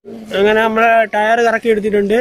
അങ്ങനെ നമ്മളെ ടയർ കറക്കി എടുത്തിട്ടുണ്ട്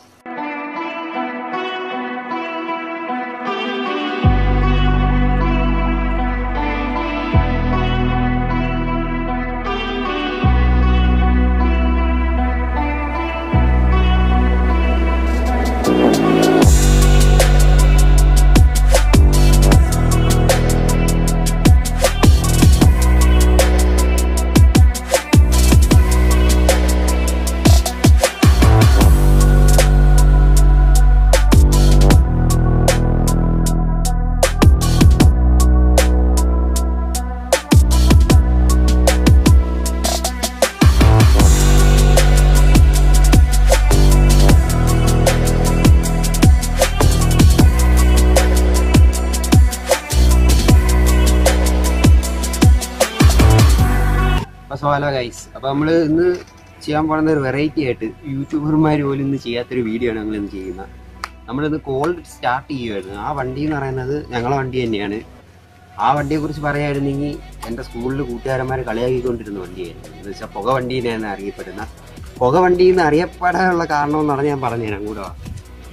അപ്പൊ സോല ഗൈസ് അപ്പൊ നമ്മള് ഇന്ന് ചെയ്യാൻ പോകുന്ന ഒരു വെറൈറ്റി ആയിട്ട് യൂട്യൂബർമാർ പോലും ഇന്ന് ചെയ്യാത്തൊരു വീഡിയോ ആണ് ഞങ്ങൾ ഇന്ന് ചെയ്യുന്നത് നമ്മളിന്ന് കോൾ സ്റ്റാർട്ട് ചെയ്യുമായിരുന്നു ആ വണ്ടി എന്ന് പറയുന്നത് ഞങ്ങളെ വണ്ടി തന്നെയാണ് ആ വണ്ടിയെ കുറിച്ച് പറയായിരുന്നെങ്കിൽ എൻ്റെ സ്കൂളിൽ കൂട്ടുകാരന്മാർ കളിയാക്കിക്കൊണ്ടിരുന്ന വണ്ടിയായിരുന്നു എന്ന് വെച്ചാൽ പുക വണ്ടി തന്നെയാണ് അറിയപ്പെടുന്ന പുക വണ്ടി എന്ന് അറിയപ്പെടാനുള്ള കാരണം എന്ന് പറഞ്ഞാൽ ഞാൻ പറഞ്ഞുതരാം കൂടെ വാ.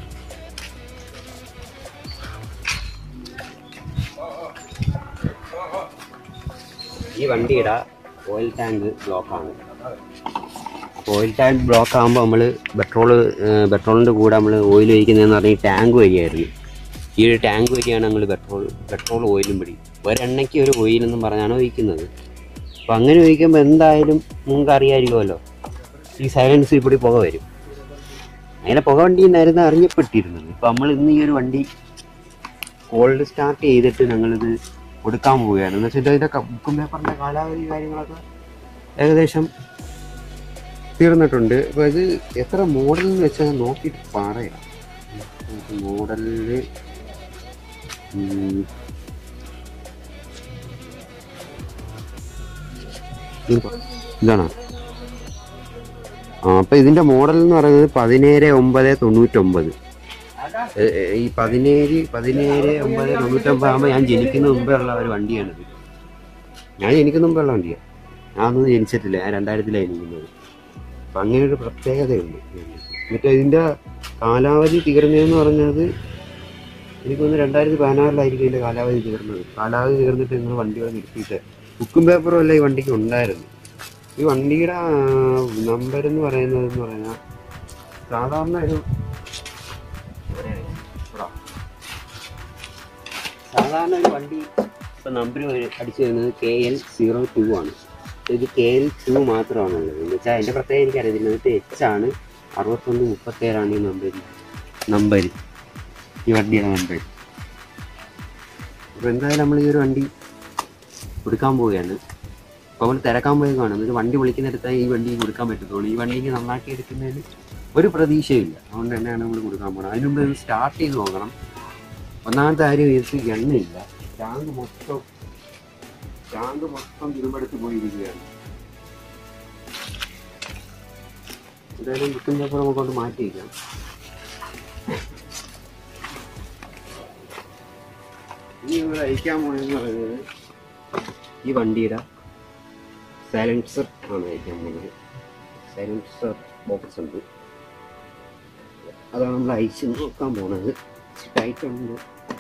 ഈ വണ്ടിയുടെ ഓയിൽ ടാങ്ക് ബ്ലോക്കാണ് ഓയിൽ ടാങ്ക് ബ്ലോക്ക് ആകുമ്പോൾ നമ്മൾ പെട്രോൾ പെട്രോളിൻ്റെ കൂടെ നമ്മൾ ഓയിൽ ഒഴിക്കുന്നതെന്ന് പറഞ്ഞാൽ ടാങ്ക് വഴിയായിരുന്നു ഈ ഒരു ടാങ്ക് വഴിയാണ് നമ്മൾ പെട്രോൾ പെട്രോൾ ഓയിലും പിടി ഒരെണ്ണയ്ക്ക് ഒരു ഓയിൽ എന്നും പറഞ്ഞാണ് ഒഴിക്കുന്നത് അപ്പോൾ അങ്ങനെ ഒഴിക്കുമ്പോൾ എന്തായാലും നിങ്ങൾക്ക് അറിയാമായിരിക്കുമല്ലോ ഈ സൈലൻസ് ഇവിടെ പുക വരും അങ്ങനെ പുക വണ്ടി എന്നായിരുന്നു അറിയപ്പെട്ടിരുന്നത് ഇപ്പം നമ്മൾ ഇന്ന് ഈ ഒരു വണ്ടി കോൾഡ് സ്റ്റാർട്ട് ചെയ്തിട്ട് ഞങ്ങളിത് കൊടുക്കാൻ പോവുകയാണ് എന്ന് വെച്ചാൽ ഇതിൻ്റെ ബുക്കും പേപ്പറിൻ്റെ കാലാവധി കാര്യങ്ങളൊക്കെ ഏകദേശം തീർന്നിട്ടുണ്ട് അപ്പോൾ ഇത് എത്ര മോഡൽ എന്ന് വെച്ചാൽ നോക്കിയിട്ട് പറയാം മോഡലിൽ ഇതാണോ ആ അപ്പോൾ ഇതിൻ്റെ മോഡൽ എന്ന് പറയുന്നത് പതിനേഴ് ഒമ്പത് തൊണ്ണൂറ്റൊമ്പത് ഏ- ഏ- ഈ പതിനേഴ് പതിനേഴ് ഒമ്പത് തൊണ്ണൂറ്റൊമ്പത് ആകുമ്പോൾ ഞാൻ ജനിക്കുന്ന മുമ്പേ ഉള്ള ഒരു വണ്ടിയാണിത് ഞാൻ ജനിക്കുന്ന മുമ്പേ ഉള്ള വണ്ടിയാണ് ഞാനൊന്നും ജനിച്ചിട്ടില്ല ഞാൻ രണ്ടായിരത്തിലാണ് ജനിക്കുന്നത് അപ്പം അങ്ങനെ ഒരു പ്രത്യേകതയുണ്ട് എന്നിട്ട് ഇതിൻ്റെ കാലാവധി തീർന്നതെന്ന് പറഞ്ഞത് എനിക്ക് തോന്നുന്നു രണ്ടായിരത്തി പതിനാറിലായിരിക്കും ഇതിൻ്റെ കാലാവധി തീർന്നത് കാലാവധി തീർന്നിട്ട് നിങ്ങൾ വണ്ടികൾ നിർത്തിയിട്ട് ബുക്കും പേപ്പറും എല്ലാം ഈ വണ്ടിക്ക് ഉണ്ടായിരുന്നു ഈ വണ്ടിയുടെ നമ്പർ എന്ന് പറയുന്നത് എന്ന് പറഞ്ഞാൽ സാധാരണ ഒരു സാധാരണ ഒരു വണ്ടി ഇപ്പം നമ്പർ അടിച്ചു വരുന്നത് കെ എൽ സീറോ ടു ആണ് ഇത് കെ എൽ ടു മാത്രമാണുള്ളത് എന്ന് വെച്ചാൽ അതിൻ്റെ പ്രത്യേകം എനിക്കറിയത്തില്ല എന്നിട്ട് എച്ച് ആണ് അറുപത്തൊന്ന് മുപ്പത്തേഴാണ് ഈ നമ്പർ നമ്പർ ഈ വണ്ടിയുടെ നമ്പർ അപ്പോൾ എന്തായാലും നമ്മൾ ഈ ഒരു വണ്ടി കൊടുക്കാൻ പോവുകയാണ് അപ്പോൾ നമ്മൾ തിരക്കാൻ പോയേക്കാണ് എന്നിട്ട് വണ്ടി വിളിക്കുന്നിടത്ത് ഈ വണ്ടി കൊടുക്കാൻ പറ്റത്തുള്ളൂ ഈ വണ്ടിക്ക് നന്നാക്കി എടുക്കുന്നതിന് ഒരു പ്രതീക്ഷയില്ല അതുകൊണ്ട് തന്നെയാണ് നമ്മൾ കൊടുക്കാൻ പോകുന്നത് അതിന് മുമ്പ് സ്റ്റാർട്ട് ചെയ്ത് നോക്കണം ഒന്നാമത്തെ കാര്യം ഇതിൽ എണ്ണയില്ല ടാങ്ക് മൊത്തം ടാങ്ക് മൊത്തം ഇരുമ്പെടുത്ത് പോയിരിക്കുകയാണ് എന്തായാലും ബുക്കും പേപ്പർ നമുക്കൊണ്ട് മാറ്റി വയ്ക്കാം ഇനി ഇവിടെ അയക്കാൻ പോയെന്ന് പറയുന്നത് ഈ വണ്ടിയുടെ സൈലൻസർ ആണ് അയക്കാൻ പോകുന്നത് സൈലൻസർ ബോക്സ് ഉണ്ട് അതാണ് നമ്മൾ അയച്ച് നോക്കാൻ പോകുന്നത് ടൈറ്റ് ഉണ്ട്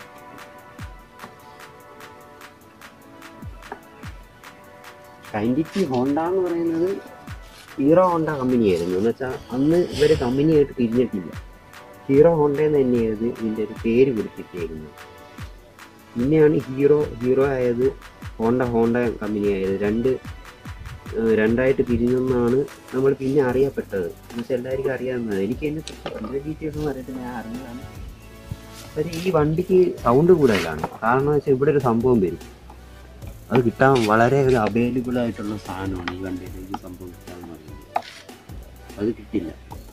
കൈൻഡിറ്റി ഹോണ്ട എന്ന് പറയുന്നത് ഹീറോ ഹോണ്ട കമ്പനിയായിരുന്നു എന്ന് വെച്ചാൽ അന്ന് ഇവർ കമ്പനിയായിട്ട് തിരിഞ്ഞിട്ടില്ല ഹീറോ ഹോണ്ട എന്ന് തന്നെയായിരുന്നു ഇതിൻ്റെ ഒരു പേര് കൊടുത്തിട്ടായിരുന്നു പിന്നെയാണ് ഹീറോ ഹീറോ ആയത് ഹോണ്ട ഹോണ്ട കമ്പനി ആയത് രണ്ട് ഏഹ് രണ്ടായിട്ട് പിരിഞ്ഞെന്നാണ് നമ്മൾ പിന്നെ അറിയപ്പെട്ടത് എന്നുവെച്ചാൽ എല്ലാവർക്കും അറിയാവുന്നത് എനിക്ക് അതിനെ കുറിച്ച് വലിയ ഡീറ്റെയിൽസ് ഒന്നും അറിയത്തില്ല ഞാൻ അറിഞ്ഞതാണ് പക്ഷേ ഈ വണ്ടിക്ക് സൗണ്ട് കൂടുതലാണ് കാരണം വെച്ചാൽ ഇവിടെ ഒരു സംഭവം വരും അത് കിട്ടാൻ വളരെ ഒരു അവൈലബിൾ ആയിട്ടുള്ള സാധനമാണ് ഈ വണ്ടിയിൽ ഈ സംഭവം കിട്ടാന്ന് പറയുന്നത് അത് കിട്ടില്ല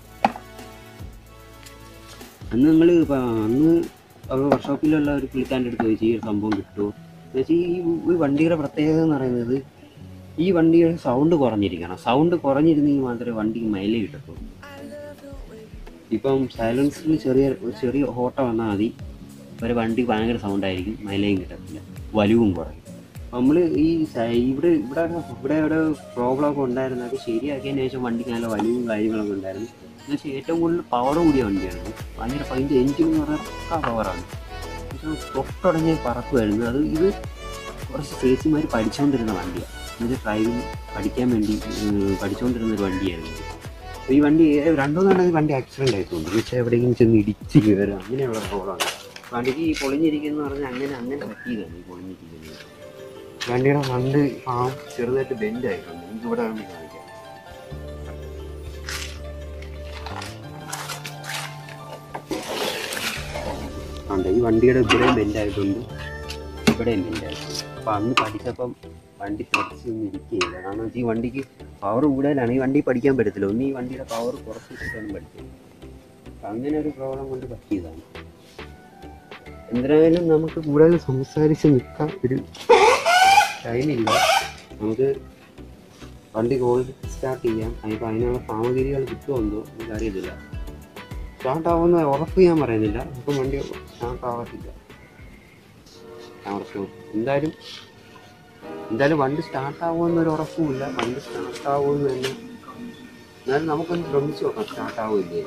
അന്ന് നിങ്ങൾ അന്ന് അവിടെ വർക്ക്ഷോപ്പിലുള്ള ഒരു പുള്ളിക്കാരൻ്റെ അടുത്ത് ചോദിച്ചു ഈ ഒരു സംഭവം കിട്ടുമോ എന്ന് വെച്ചാൽ ഈ ഈ വണ്ടിയുടെ പ്രത്യേകത എന്ന് പറയുന്നത് ഈ വണ്ടിയുടെ സൗണ്ട് കുറഞ്ഞിരിക്കണം സൗണ്ട് കുറഞ്ഞിരുന്നെങ്കിൽ മാത്രമേ വണ്ടിക്ക് മൈലേജ് കിട്ടത്തുള്ളൂ ഇപ്പം സൈലൻസിൽ ചെറിയ ഒരു ചെറിയ ഓട്ടം വന്നാൽ മതി ഒരു വണ്ടി ഭയങ്കര സൗണ്ടായിരിക്കും മൈലേജും കിട്ടത്തില്ല വലിവും കുറയും നമ്മൾ ഈ സ- ഇവിടെ ഇവിടെ ഇവിടെ ഇവിടെ പ്രോബ്ലം ഒക്കെ ഉണ്ടായിരുന്നു അത് ശരിയാക്കിയതിന് ശേഷം വണ്ടിക്ക് നല്ല വലിയും കാര്യങ്ങളൊക്കെ ഉണ്ടായിരുന്നു എന്നുവെച്ചാൽ ഏറ്റവും കൂടുതൽ പവർ കൂടിയ വണ്ടിയാണ് ഭയങ്കര അതിൻ്റെ എഞ്ചിൻ എന്ന് പറഞ്ഞാൽ പക്കാ പവറാണ് തൊട്ടടങ്ങി പറക്കുമായിരുന്നു അത് ഇത് കുറച്ച് ചേച്ചിമാർ പഠിച്ചുകൊണ്ടിരുന്ന വണ്ടിയാണ് എന്നിട്ട് ഡ്രൈവിംഗ് പഠിക്കാൻ വേണ്ടി ഉം, പഠിച്ചുകൊണ്ടിരുന്ന ഒരു വണ്ടിയായിരുന്നു അപ്പോൾ ഈ വണ്ടി ഏ- രണ്ടു മൂന്നെണ്ണം ഈ വണ്ടി ആക്സിഡൻ്റ് ആയിട്ടുണ്ട് പക്ഷേ എവിടെയെങ്കിലും ചെന്ന് ഇടിച്ച് കയറുക അങ്ങനെയുള്ള പ്രോബ്ലമാണ് വണ്ടിക്ക് ഈ പൊളിഞ്ഞിരിക്കുന്ന പറഞ്ഞാൽ അങ്ങനെ അങ്ങനെ പറ്റിയതാണ് ഈ പൊളിഞ്ഞിരിക്കുന്നത് വണ്ടിയുടെ ഫണ്ട് ആ ചെറുതായിട്ട് ബെൻഡ് ആയിട്ടുണ്ട് എനിക്ക് ഇവിടെ വേണ്ടി കാണിക്കാം ഉണ്ട് ഈ വണ്ടിയുടെ ഇവിടെയും ബെൻഡ് ആയിട്ടുണ്ട് ഇവിടെയും ബെൻഡ് ആയിട്ടുണ്ട് അപ്പം അന്ന് പഠിച്ചപ്പം വണ്ടി തെറിച്ച് ഒന്നും ഇരിക്കുകയില്ല കാരണം വെച്ചാൽ ഈ വണ്ടിക്ക് പവർ കൂടുതലാണ് ഈ വണ്ടി പഠിക്കാൻ പറ്റത്തില്ല ഒന്ന് ഈ വണ്ടിയുടെ പവർ കുറച്ച് വെച്ചിട്ടാണ് പഠിച്ചത് അപ്പം അങ്ങനെ ഒരു പ്രോബ്ലം കൊണ്ട് പറ്റിയതാണ് എന്തായാലും നമുക്ക് കൂടുതൽ സംസാരിച്ച് നിൽക്കാൻ ഒരു ടൈമില്ല നമുക്ക് വണ്ടി ഗോൾഡ് സ്റ്റാർട്ട് ചെയ്യാം അതിപ്പോൾ അതിനുള്ള സാമഗ്രികൾ കിട്ടുമെന്നോ എനിക്ക് അറിയത്തില്ല സ്റ്റാർട്ട് ആവുന്ന ഉറപ്പ് ഞാൻ പറയുന്നില്ല ഇപ്പം വണ്ടി സ്റ്റാർട്ട് ആവത്തില്ല ഞാൻ ഉറപ്പ് എന്തായാലും എന്തായാലും വണ്ടി സ്റ്റാർട്ട് ആവുമെന്നൊരു ഉറപ്പുമില്ല വണ്ടി സ്റ്റാർട്ട് ആവുമെന്ന് തന്നെ എന്നാലും നമുക്കൊന്ന് ശ്രമിച്ചു നോക്കാം സ്റ്റാർട്ട് ആവില്ലേ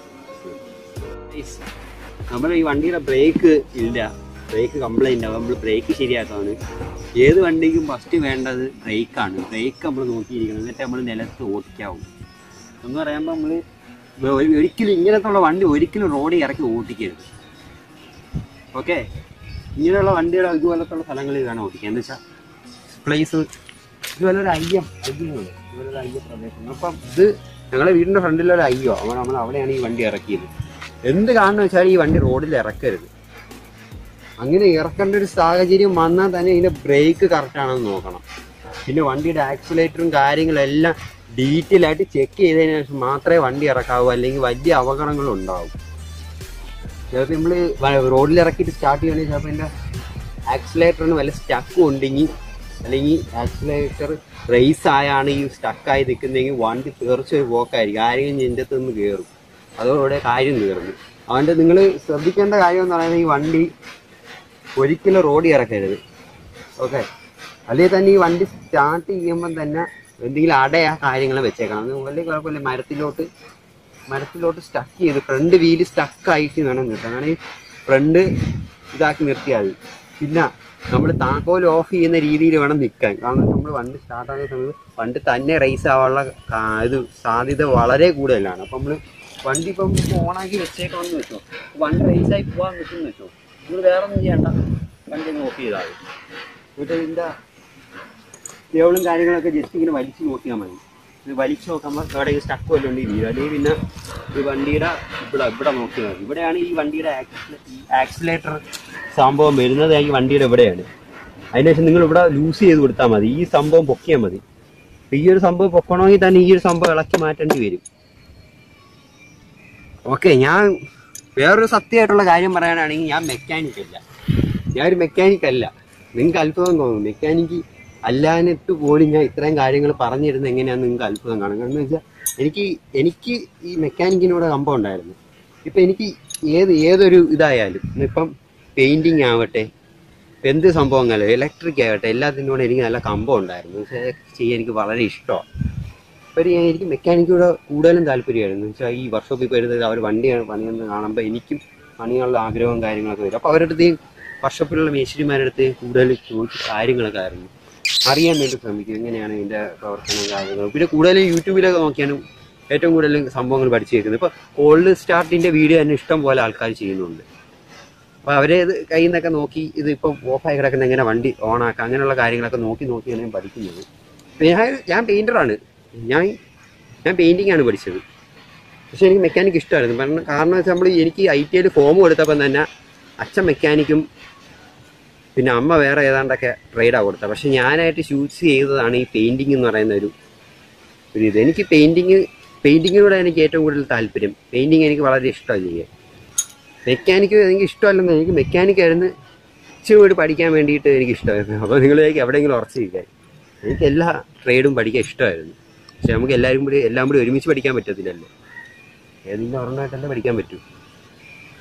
നമ്മുടെ ഈ വണ്ടിയുടെ ബ്രേക്ക് ഇല്ല ബ്രേക്ക് കംപ്ലൈൻ്റ് ആവും നമ്മൾ ബ്രേക്ക് ശരിയാക്കാണ് ഏത് വണ്ടിക്കും ഫസ്റ്റ് വേണ്ടത് ബ്രേക്കാണ് ബ്രേക്ക് നമ്മൾ നോക്കിയിരിക്കണം എന്നിട്ട് നമ്മൾ നിലത്ത് ഓടിക്കാവും എന്ന് പറയുമ്പോൾ നമ്മൾ ഒരിക്കലും ഇങ്ങനത്തുള്ള വണ്ടി ഒരിക്കലും റോഡിൽ ഇറക്കി ഓടിക്കരുത് ഓക്കെ ഇങ്ങനെയുള്ള വണ്ടിയുടെ ഇതുപോലത്തുള്ള സ്ഥലങ്ങളിൽ വേണം ഓടിക്കാൻ എന്ന് വെച്ചാൽ പ്ലേസ് ഇതുപോലെ ഒരു അയ്യം അയ്യങ്ങളുണ്ട് ഇതുപോലെ ഒരു അയ്യ പ്രദേശം അപ്പം ഇത് ഞങ്ങളുടെ വീടിൻ്റെ ഫ്രണ്ടിലൊരു അയ്യോ അവൻ നമ്മൾ അവിടെയാണ് ഈ വണ്ടി ഇറക്കിയത് എന്ത് കാരണം വെച്ചാൽ ഈ വണ്ടി റോഡിൽ ഇറക്കരുത് അങ്ങനെ ഇറക്കേണ്ട ഒരു സാഹചര്യം വന്നാൽ തന്നെ ഇതിന്റെ ബ്രേക്ക് കറക്റ്റ് ആണെന്ന് നോക്കണം പിന്നെ വണ്ടിയുടെ ആക്സിലേറ്ററും കാര്യങ്ങളും എല്ലാം ഡീറ്റെയിൽ ആയിട്ട് ചെക്ക് ചെയ്തതിന് ശേഷം മാത്രമേ വണ്ടി ഇറക്കാവൂ അല്ലെങ്കിൽ വലിയ അപകടങ്ങൾ ഉണ്ടാവും ചിലപ്പോൾ നമ്മൾ റോഡിൽ ഇറക്കിയിട്ട് സ്റ്റാർട്ട് ചെയ്യണമെങ്കിൽ ചിലപ്പോൾ എൻ്റെ ആക്സിലേറ്ററിന് വല്ല സ്റ്റക്കും ഉണ്ടെങ്കിൽ അല്ലെങ്കിൽ ആക്സിലേറ്റർ റേസ് ആയാണ് ഈ സ്റ്റക്കായി നിൽക്കുന്നതെങ്കിൽ വണ്ടി തീർച്ചയായും പോക്കായിരിക്കും ആരെങ്കിലും എൻ്റെ അടുത്ത് നിന്ന് കയറും അതോടെ കാര്യം തീർന്നു അതുകൊണ്ട് നിങ്ങൾ ശ്രദ്ധിക്കേണ്ട കാര്യം എന്ന് പറയുന്നത് ഈ വണ്ടി ഒരിക്കലും റോഡിൽ ഇറക്കരുത് ഓക്കെ അല്ലെങ്കിൽ തന്നെ ഈ വണ്ടി സ്റ്റാർട്ട് ചെയ്യുമ്പം തന്നെ എന്തെങ്കിലും അടയാ കാര്യങ്ങൾ വെച്ചേക്കണം അത് വലിയ കുഴപ്പമില്ല മരത്തിലോട്ട് മരത്തിലോട്ട് സ്റ്റക്ക് ചെയ്ത് ഫ്രണ്ട് വീല് സ്റ്റക്ക് ആയിട്ട് വേണം നിർത്താൻ കാരണം ഈ ഫ്രണ്ട് ഇതാക്കി നിർത്തിയാൽ മതി പിന്നെ നമ്മൾ താക്കോൽ ഓഫ് ചെയ്യുന്ന രീതിയിൽ വേണം നിൽക്കാൻ കാരണം നമ്മൾ വണ്ടി സ്റ്റാർട്ട് ആകുന്ന സമയത്ത് വണ്ടി തന്നെ റേസ് ആവാനുള്ള കാ- ഇത് സാധ്യത വളരെ കൂടുതലാണ് അപ്പം നമ്മൾ വണ്ടി ഇപ്പം ഓണാക്കി വെച്ചേക്കാമെന്ന് വെച്ചോ വണ്ടി റേസ് ആയി പോകാൻ നിൽക്കുന്നു വെച്ചോ നിങ്ങൾ വേറെ ഒന്നും ചെയ്യണ്ട വണ്ടി ഒന്ന് ഓഫ് ചെയ്താൽ മതി എന്നിട്ട് ഇതിൻ്റെ കേബിളും കാര്യങ്ങളൊക്കെ ജസ്റ്റ് ഇങ്ങനെ വലിച്ചു നോക്കിയാൽ മതി ഇത് വലിച്ചു നോക്കുമ്പോൾ അവിടെ സ്റ്റക്ക് വല്ലതും ഉണ്ട് വീഴും അല്ലെങ്കിൽ പിന്നെ ഈ വണ്ടിയുടെ ഇവിടെ ഇവിടെ നോക്കിയാൽ മതി ഇവിടെയാണ് ഈ വണ്ടിയുടെ ആക്സിലേറ്റർ സംഭവം വരുന്നത് ഈ വണ്ടിയുടെ ഇവിടെയാണ് അതിനുശേഷം നിങ്ങൾ ഇവിടെ ലൂസ് ചെയ്ത് കൊടുത്താൽ മതി ഈ സംഭവം പൊക്കിയാൽ മതി അപ്പൊ ഈ ഒരു സംഭവം പൊക്കണമെങ്കിൽ തന്നെ ഈ ഒരു സംഭവം ഇളക്കി മാറ്റേണ്ടി വരും ഓക്കെ ഞാൻ വേറൊരു സത്യമായിട്ടുള്ള കാര്യം പറയാനാണെങ്കിൽ ഞാൻ മെക്കാനിക് അല്ല ഞാൻ ഒരു മെക്കാനിക് അല്ല നിങ്ങൾക്ക് അത്ഭുതം തോന്നും മെക്കാനിക്ക് അല്ലാനിട്ട് പോലും ഞാൻ ഇത്രയും കാര്യങ്ങൾ പറഞ്ഞിരുന്നത് എങ്ങനെയാന്ന് നിങ്ങൾക്ക് അത്ഭുതം കാണും കാരണം വെച്ചാൽ എനിക്ക് എനിക്ക് ഈ മെക്കാനിക്കിനോട് കമ്പം ഉണ്ടായിരുന്നു ഇപ്പം എനിക്ക് ഏത് ഏതൊരു ഇതായാലും ഇപ്പം പെയിൻറ്റിങ് ആവട്ടെ ഇപ്പം എന്ത് സംഭവങ്ങളും ഇലക്ട്രിക് ആവട്ടെ എല്ലാത്തിനോടും എനിക്ക് നല്ല കമ്പം ഉണ്ടായിരുന്നു പക്ഷേ ചെയ്യാൻ എനിക്ക് വളരെ ഇഷ്ടമാണ് ഒരു എനിക്ക് മെക്കാനിക്കോട് കൂടുതലും താല്പര്യമായിരുന്നു വെച്ചാൽ ഈ വർക്ക്ഷോപ്പിൽ വരുന്നത് അവർ വണ്ടിയാണ് പണിയെന്ന് കാണുമ്പോൾ എനിക്കും പണിയുള്ള ആഗ്രഹവും കാര്യങ്ങളൊക്കെ വരും അപ്പോൾ അവരുടെ അടുത്ത് വർക്ക്ഷോപ്പിലുള്ള മേശരിമാരുടെ അടുത്ത് കൂടുതൽ ചോദിച്ച കാര്യങ്ങളൊക്കെ ആയിരുന്നു അറിയാൻ വേണ്ടി ശ്രമിക്കും എങ്ങനെയാണ് ഇതിൻ്റെ പ്രവർത്തനം കാര്യങ്ങൾ പിന്നെ കൂടുതലും യൂട്യൂബിലൊക്കെ നോക്കിയാണ് ഏറ്റവും കൂടുതൽ സംഭവങ്ങൾ പഠിച്ചു കേൾക്കുന്നത് ഇപ്പോൾ ഓൾഡ് സ്റ്റാർട്ടിൻ്റെ വീഡിയോ തന്നെ ഇഷ്ടം പോലെ ആൾക്കാർ ചെയ്യുന്നുണ്ട് അപ്പോൾ അവരെ ഇത് കയ്യിൽ നിന്നൊക്കെ നോക്കി ഇത് ഇപ്പം ഓഫായി കിടക്കുന്ന എങ്ങനെ വണ്ടി ഓണാക്കാം അങ്ങനെയുള്ള കാര്യങ്ങളൊക്കെ നോക്കി നോക്കിയാണ് ഞാൻ പഠിക്കുന്നത് പിന്നെ ഞാൻ ഞാൻ പെയിൻറ്ററാണ് ഞാൻ ഞാൻ പെയിൻറ്റിംഗ് ആണ് പഠിച്ചത് പക്ഷെ എനിക്ക് മെക്കാനിക് ഇഷ്ടമായിരുന്നു കാരണം കാരണം വെച്ചാൽ നമ്മൾ എനിക്ക് ഐ ടി ഐയിൽ ഫോം കൊടുത്തപ്പം തന്നെ അച്ഛൻ മെക്കാനിക്കും പിന്നെ അമ്മ വേറെ ഏതാണ്ടൊക്കെ ട്രേഡാണ് കൊടുത്തത് പക്ഷെ ഞാനായിട്ട് ചൂസ് ചെയ്തതാണ് ഈ പെയിൻറ്റിങ് എന്ന് പറയുന്ന ഒരു ഒരു ഇത് എനിക്ക് പെയിൻറ്റിങ് പെയിൻറ്റിങ്ങിനോട് എനിക്ക് ഏറ്റവും കൂടുതൽ താല്പര്യം പെയിൻറ്റിങ് എനിക്ക് വളരെ ഇഷ്ടമാണ് ചെയ്യാൻ മെക്കാനിക്ക് എനിക്ക് ഇഷ്ടമല്ലെന്ന് എനിക്ക് മെക്കാനിക് ആയിരുന്നു ഇച്ചിരി കൂടി പഠിക്കാൻ വേണ്ടിയിട്ട് എനിക്ക് ഇഷ്ടമായിരുന്നു അപ്പോൾ നിങ്ങളിലേക്ക് എവിടെയെങ്കിലും ഉറച്ചിരിക്കാൻ എനിക്ക് എല്ലാ ട്രേഡും പഠിക്കാൻ ഇഷ്ടമായിരുന്നു പക്ഷെ നമുക്ക് എല്ലാവരും കൂടി എല്ലാം കൂടി ഒരുമിച്ച് പഠിക്കാൻ പറ്റത്തില്ലല്ലോ ഏതെങ്കിലും ഒരെണ്ണമായിട്ടല്ലേ പഠിക്കാൻ പറ്റൂ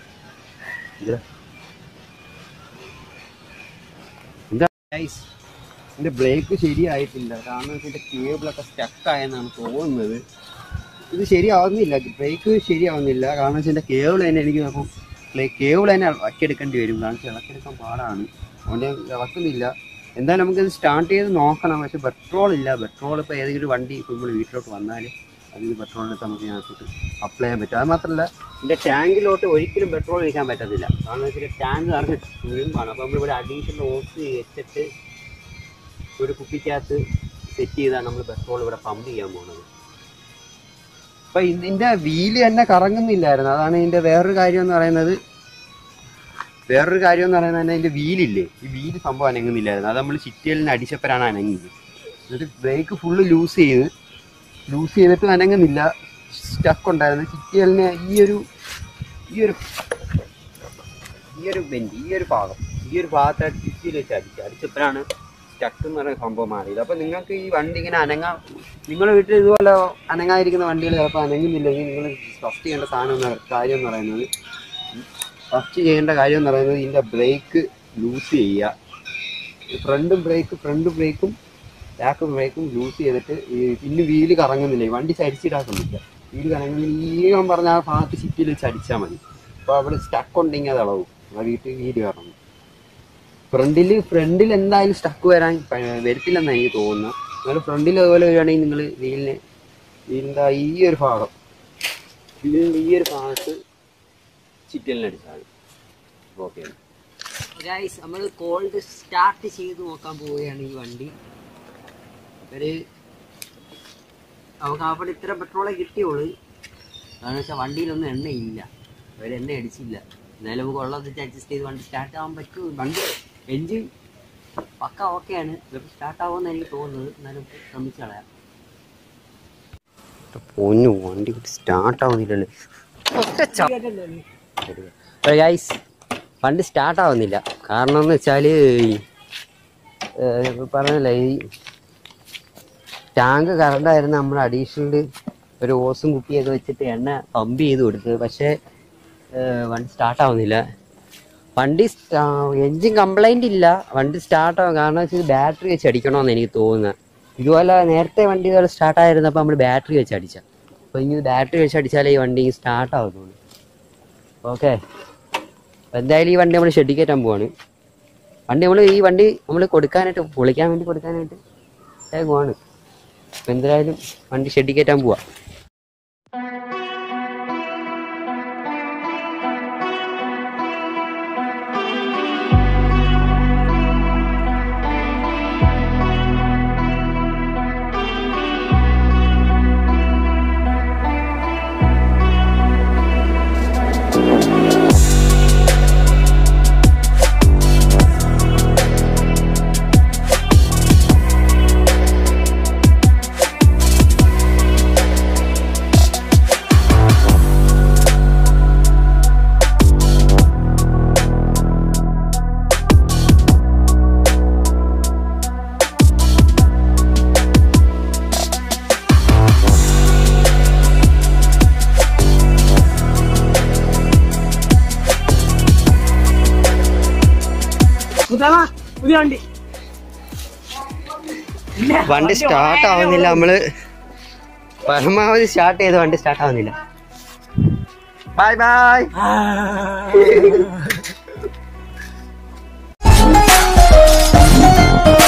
ഇതാ. എന്താ ഗൈസ് ഇതിന്റെ ബ്രേക്ക് ശരിയായിട്ടില്ല കാരണം ഇതിന്റെ കേബിളൊക്കെ സ്റ്റക്ക് ആയെന്നാണ് തോന്നുന്നത് ഇത് ശരിയാവുന്നില്ല ബ്രേക്ക് ശരിയാവുന്നില്ല കാരണം വെച്ചാൽ കേബിൾ തന്നെ എനിക്ക് അപ്പം കേബിൾ തന്നെ ഇളക്കിയെടുക്കേണ്ടി വരും കാരണം വെച്ചാൽ ഇളക്കിയെടുക്കാൻ പാടാണ് അതുകൊണ്ട് ഞാൻ ഇളക്കുന്നില്ല എന്തായാലും നമുക്കിത് സ്റ്റാർട്ട് ചെയ്ത് നോക്കണം പക്ഷെ പെട്രോൾ ഇല്ല പെട്രോൾ ഇപ്പോൾ ഏതെങ്കിലും ഒരു വണ്ടി ഇപ്പോൾ നമ്മൾ വീട്ടിലോട്ട് വന്നാൽ അതിന് പെട്രോളിനകത്ത് നമുക്ക് ഇതിനകത്തോട്ട് അപ്ലൈ ചെയ്യാൻ പറ്റും അത് മാത്രമല്ല ഇതിൻ്റെ ടാങ്കിലോട്ട് ഒരിക്കലും പെട്രോൾ ഒഴിക്കാൻ പറ്റത്തില്ല കാരണം വെച്ചാൽ ടാങ്ക് നിറഞ്ഞ് വീമ്പാണ് അപ്പോൾ നമ്മളിവിടെ അഡീഷണൽ ഓസ് വെച്ചിട്ട് ഒരു കുപ്പിക്കകത്ത് സെറ്റ് ചെയ്താണ് നമ്മൾ പെട്രോൾ ഇവിടെ പമ്പ് ചെയ്യാൻ പോകുന്നത് അപ്പൊ ഇതിന്റെ വീല് തന്നെ കറങ്ങുന്നില്ലായിരുന്നു അതാണ് ഇതിന്റെ വേറൊരു കാര്യം എന്ന് പറയുന്നത് വേറൊരു കാര്യം എന്ന് പറയുന്നത് തന്നെ ഇതിന്റെ വീലില്ലേ ഈ വീല് സംഭവം അനങ്ങുന്നില്ലായിരുന്നു അത് നമ്മൾ ചിറ്റിയലിന് അടിച്ചപ്പോഴാണ് അനങ്ങിയത് എന്നിട്ട് ബ്രേക്ക് ഫുള്ള് ലൂസ് ചെയ്ത് ലൂസ് ചെയ്തിട്ട് അനങ്ങുന്നില്ല സ്റ്റക്ക് ഉണ്ടായിരുന്നു ചിറ്റിയലിന് ഈ ഒരു ഈ ഒരു ഈ ഒരു ബെഞ്ച് ഈ ഒരു ഭാഗം ഈ ഒരു ഭാഗത്തായിട്ട് ചിറ്റിയിൽ വെച്ച് അടിച്ചു അടിച്ചപ്പോഴാണ് സ്റ്റക്ക് എന്ന് പറയുന്ന സംഭവം മാറിയത് അപ്പൊ നിങ്ങൾക്ക് ഈ വണ്ടി ഇങ്ങനെ അനങ്ങാ നിങ്ങളുടെ വീട്ടിൽ ഇതുപോലെ അനങ്ങാതിരിക്കുന്ന വണ്ടികൾ ചിലപ്പോൾ അനങ്ങുന്നില്ലെങ്കിൽ നിങ്ങൾ ഫസ്റ്റ് ചെയ്യേണ്ട സാധനം എന്ന് പറ- കാര്യം എന്ന് പറയുന്നത് ഫസ്റ്റ് ചെയ്യേണ്ട കാര്യം എന്ന് പറയുന്നത് ഇതിന്റെ ബ്രേക്ക് ലൂസ് ചെയ്യുക ഫ്രണ്ടും ബ്രേക്ക് ഫ്രണ്ട് ബ്രേക്കും ബാക്ക് ബ്രേക്കും ലൂസ് ചെയ്തിട്ട് ഈ പിന്നെ വീല് കറങ്ങുന്നില്ല ഈ വണ്ടി ചരിച്ചിടാക്കുന്നില്ല വീല് കറങ്ങുന്നില്ല ഈ ഞാൻ പറഞ്ഞ ആ ഭാഗത്ത് ചിറ്റിയിൽ വെച്ച് അടിച്ചാൽ മതി അപ്പോൾ അവിടെ സ്റ്റക്ക് ഉണ്ടെങ്കിൽ അത് അളവും ആ വീട്ടിൽ വീല് കറങ്ങും ഫ്രണ്ടിൽ ഫ്രണ്ടിൽ എന്തായാലും സ്റ്റക്ക് വരാൻ പ- വരത്തില്ലെന്നാണ് എനിക്ക് തോന്നുന്നത് നിങ്ങൾ ഫ്രണ്ടിൽ അതുപോലെ വരികയാണെങ്കിൽ നിങ്ങൾ വീലിന് വീലിൻ്റെ ഈ ഒരു ഭാഗം വീലിൻ്റെ ഈ ഒരു ഭാഗത്ത് ചിറ്റലിനടിച്ചാൽ ഓക്കെ ഗൈസ് നമ്മൾ കോൾഡ് സ്റ്റാർട്ട് ചെയ്ത് നോക്കാൻ പോവുകയാണ് ഈ വണ്ടി ഒരു നമുക്ക് അവിടെ ഇത്ര പെട്രോളെ കിട്ടിയുള്ളൂ കാരണം വെച്ചാൽ വണ്ടിയിലൊന്നും എണ്ണയില്ല അവർ എണ്ണ അടിച്ചില്ല എന്നാലും നമുക്ക് ഉള്ളത് വെച്ച് അഡ്ജസ്റ്റ് ചെയ്ത് വണ്ടി സ്റ്റാർട്ട് ആവാൻ പറ്റുമോ വണ്ടി എൻജിൻ പക്ക ഓക്കെയാണ് ചിലപ്പോൾ സ്റ്റാർട്ട് ആവുമെന്ന് എനിക്ക് തോന്നുന്നത് എന്നാലും ശ്രമിച്ചു കളയാം പൊന്നു വണ്ടി സ്റ്റാർട്ട് ആവുന്നില്ലല്ലോ ഗൈസ് വണ്ടി സ്റ്റാർട്ട് ആവുന്നില്ല കാരണം എന്ന് വെച്ചാൽ പറഞ്ഞല്ലേ ഈ ടാങ്ക് കറണ്ടായിരുന്നു നമ്മൾ അഡീഷണൽ ഒരു ഓസും കുപ്പിയൊക്കെ വെച്ചിട്ട് എണ്ണ പമ്പ് ചെയ്ത് കൊടുത്തത് പക്ഷേ ഏഹ് വണ്ടി സ്റ്റാർട്ട് ആവുന്നില്ല വണ്ടി എൻജിൻ കംപ്ലൈന്റ് ഇല്ല വണ്ടി സ്റ്റാർട്ട് ആവും കാരണം വെച്ചാൽ ബാറ്ററി വെച്ച് അടിക്കണമെന്ന് എനിക്ക് തോന്നുന്നത് ഇതുപോലെ നേരത്തെ വണ്ടി ഇതുപോലെ സ്റ്റാർട്ട് ആയിരുന്നപ്പോൾ നമ്മൾ ബാറ്ററി വെച്ച് അടിച്ച അപ്പോൾ ഇനി ബാറ്ററി വെച്ച് അടിച്ചാലേ ഈ വണ്ടി സ്റ്റാർട്ട് ആവുന്നുള്ളൂ ഓക്കെ എന്തായാലും ഈ വണ്ടി നമ്മൾ ഷെഡിൽ കയറ്റാൻ പോവാണ് വണ്ടി നമ്മൾ ഈ വണ്ടി നമ്മൾ കൊടുക്കാനായിട്ട് പൊളിക്കാൻ വേണ്ടി കൊടുക്കാനായിട്ട് പോവാണ് അപ്പം എന്തായാലും വണ്ടി ഷെഡിൽ കയറ്റാൻ പോവാ മുത്തമ്മ, പുതിയ വണ്ടി വണ്ടി സ്റ്റാർട്ട് ആവുന്നില്ല നമ്മള് പരമാവധി സ്റ്റാർട്ട് ചെയ്ത് വണ്ടി സ്റ്റാർട്ട് ആവുന്നില്ല ബൈ ബൈ ആ.